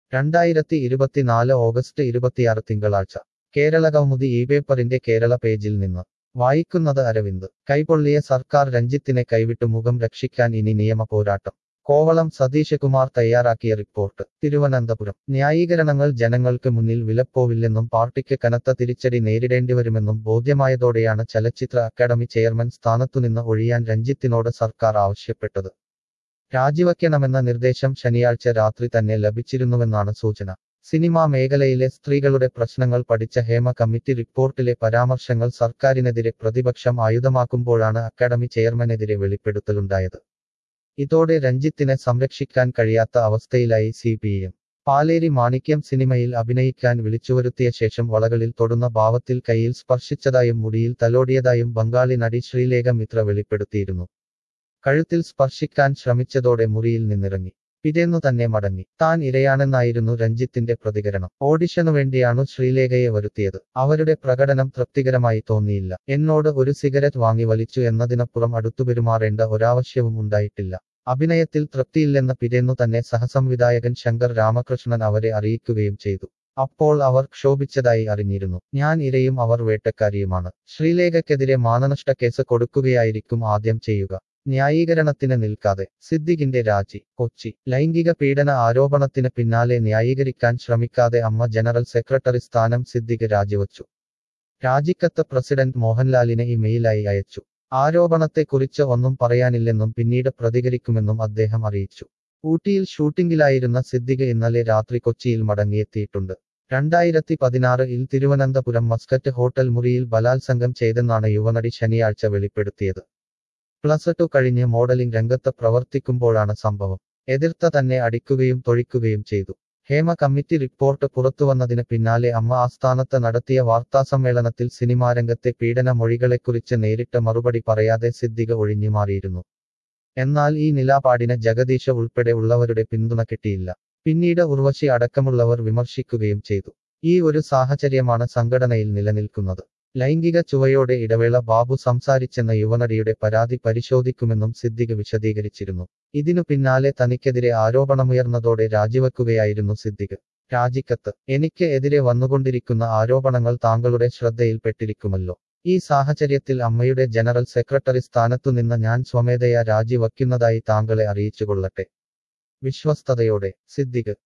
രണ്ടായിരത്തി ഇരുപത്തിനാല് ഓഗസ്റ്റ് ഇരുപത്തിയാറ് തിങ്കളാഴ്ച കേരള കൗമുദി ഈ പേപ്പറിന്റെ കേരള പേജിൽ നിന്ന് വായിക്കുന്നത് അരവിന്ദ് കൈപൊള്ളിയ സർക്കാർ രഞ്ജിത്തിനെ കൈവിട്ടു മുഖം രക്ഷിക്കാൻ ഇനി നിയമ പോരാട്ടം കോവളം സതീഷ് കുമാർ തയ്യാറാക്കിയ റിപ്പോർട്ട് തിരുവനന്തപുരം ന്യായീകരണങ്ങൾ ജനങ്ങൾക്ക് മുന്നിൽ വിലപ്പോവില്ലെന്നും പാർട്ടിക്ക് കനത്ത തിരിച്ചടി നേരിടേണ്ടിവരുമെന്നും ബോധ്യമായതോടെയാണ് ചലച്ചിത്ര അക്കാദമി ചെയർമാൻ സ്ഥാനത്തുനിന്ന് ഒഴിയാൻ രഞ്ജിത്തിനോട് സർക്കാർ ആവശ്യപ്പെട്ടത് രാജിവയ്ക്കണമെന്ന നിർദ്ദേശം ശനിയാഴ്ച രാത്രി തന്നെ ലഭിച്ചിരുന്നുവെന്നാണ് സൂചന സിനിമാ മേഖലയിലെ സ്ത്രീകളുടെ പ്രശ്നങ്ങൾ പഠിച്ച ഹേമ കമ്മിറ്റി റിപ്പോർട്ടിലെ പരാമർശങ്ങൾ സർക്കാരിനെതിരെ പ്രതിപക്ഷം ആയുധമാക്കുമ്പോഴാണ് അക്കാദമി ചെയർമാനെതിരെ വെളിപ്പെടുത്തലുണ്ടായത് ഇതോടെ രഞ്ജിത്തിനെ സംരക്ഷിക്കാൻ കഴിയാത്ത അവസ്ഥയിലായി C P M Paleri Manikyam സിനിമയിൽ അഭിനയിക്കാൻ വിളിച്ചുവരുത്തിയ ശേഷം വളകളിൽ തൊടുന്ന ഭാവത്തിൽ കയ്യിൽ സ്പർശിച്ചതായും മുടിയിൽ തലോടിയതായും ബംഗാളി നടി ശ്രീലേഖ മിത്ര വെളിപ്പെടുത്തിയിരുന്നു കഴുത്തിൽ സ്പർശിക്കാൻ ശ്രമിച്ചതോടെ മുറിയിൽ നിന്നിറങ്ങി പിറ്റേന്നു തന്നെ മടങ്ങി താൻ ഇരയാണെന്നായിരുന്നു രഞ്ജിത്തിന്റെ പ്രതികരണം ഓഡിഷനു വേണ്ടിയാണു ശ്രീലേഖയെ വരുത്തിയത് അവരുടെ പ്രകടനം തൃപ്തികരമായി തോന്നിയില്ല എന്നോട് ഒരു സിഗരറ്റ് വാങ്ങി വലിച്ചു എന്നതിനപ്പുറം അടുത്തുപെരുമാറേണ്ട ഒരാവശ്യവും ഉണ്ടായിട്ടില്ല അഭിനയത്തിൽ തൃപ്തിയില്ലെന്ന പിറ്റേന്നു തന്നെ സഹസംവിധായകൻ ശങ്കർ രാമകൃഷ്ണൻ അവരെ അറിയിക്കുകയും ചെയ്തു അപ്പോൾ അവർ ക്ഷോഭിച്ചതായി അറിഞ്ഞിരുന്നു ഞാൻ ഇരയും അവർ വേട്ടക്കാരിയുമാണ് ശ്രീലേഖയ്ക്കെതിരെ മാനനഷ്ട കേസ് കൊടുക്കുകയായിരിക്കും ആദ്യം ചെയ്യുക ന്യായീകരണത്തിന് നിൽക്കാതെ സിദ്ദിഖിന്റെ രാജി കൊച്ചി ലൈംഗിക പീഡന ആരോപണത്തിന് പിന്നാലെ ന്യായീകരിക്കാൻ ശ്രമിക്കാതെ അമ്മ ജനറൽ സെക്രട്ടറി സ്ഥാനം സിദ്ദിഖ് രാജിവച്ചു രാജിക്കത്ത് പ്രസിഡന്റ് മോഹൻലാലിന് ഇമെയിലായി അയച്ചു ആരോപണത്തെക്കുറിച്ച് ഒന്നും പറയാനില്ലെന്നും പിന്നീട് പ്രതികരിക്കുമെന്നും അദ്ദേഹം അറിയിച്ചു ഊട്ടിയിൽ ഷൂട്ടിംഗിലായിരുന്ന സിദ്ദിഖ് ഇന്നലെ രാത്രി കൊച്ചിയിൽ മടങ്ങിയെത്തിയിട്ടുണ്ട് രണ്ടായിരത്തി പതിനാറിൽ തിരുവനന്തപുരം മസ്കറ്റ് ഹോട്ടൽ മുറിയിൽ ബലാത്സംഗം ചെയ്തെന്നാണ് യുവനടി ശനിയാഴ്ച വെളിപ്പെടുത്തിയത് പ്ലസ് ടു കഴിഞ്ഞ് മോഡലിംഗ് രംഗത്ത് പ്രവർത്തിക്കുമ്പോഴാണ് സംഭവം എതിർത്ത തന്നെ അടിക്കുകയും തൊഴിക്കുകയും ചെയ്തു ഹേമ കമ്മിറ്റി റിപ്പോർട്ട് പുറത്തുവന്നതിന് പിന്നാലെ അമ്മ ആസ്ഥാനത്ത് നടത്തിയ വാർത്താസമ്മേളനത്തിൽ സിനിമാരംഗത്തെ പീഡന മൊഴികളെക്കുറിച്ച് നേരിട്ട് മറുപടി പറയാതെ സിദ്ദിഖ ഒഴിഞ്ഞുമാറിയിരുന്നു എന്നാൽ ഈ നിലാപാടിന് ജഗദീഷ് ഉൾപ്പെടെ ഉള്ളവരുടെ പിന്തുണ കിട്ടിയില്ല പിന്നീട് ഉർവശി അടക്കമുള്ളവർ വിമർശിക്കുകയും ചെയ്തു ഈ ഒരു സാഹചര്യമാണ് സംഘടനയിൽ നിലനിൽക്കുന്നത് ലൈംഗിക ചുവയോടെ ഇടവേള ബാബു സംസാരിച്ചെന്ന യുവനടിയുടെ പരാതി പരിശോധിക്കുമെന്നും സിദ്ദിഖ് വിശദീകരിച്ചിരുന്നു ഇതിനു പിന്നാലെ തനിക്കെതിരെ ആരോപണമുയർന്നതോടെ രാജിവെക്കുകയായിരുന്നു സിദ്ദിഖ് രാജിക്കത്ത് എനിക്ക് എതിരെ വന്നുകൊണ്ടിരിക്കുന്ന ആരോപണങ്ങൾ താങ്കളുടെ ശ്രദ്ധയിൽപ്പെട്ടിരിക്കുമല്ലോ ഈ സാഹചര്യത്തിൽ അമ്മയുടെ ജനറൽ സെക്രട്ടറി സ്ഥാനത്തുനിന്ന് ഞാൻ സ്വമേധയാ രാജിവയ്ക്കുന്നതായി താങ്കളെ അറിയിച്ചുകൊള്ളട്ടെ വിശ്വസ്തയോടെ സിദ്ദിഖ്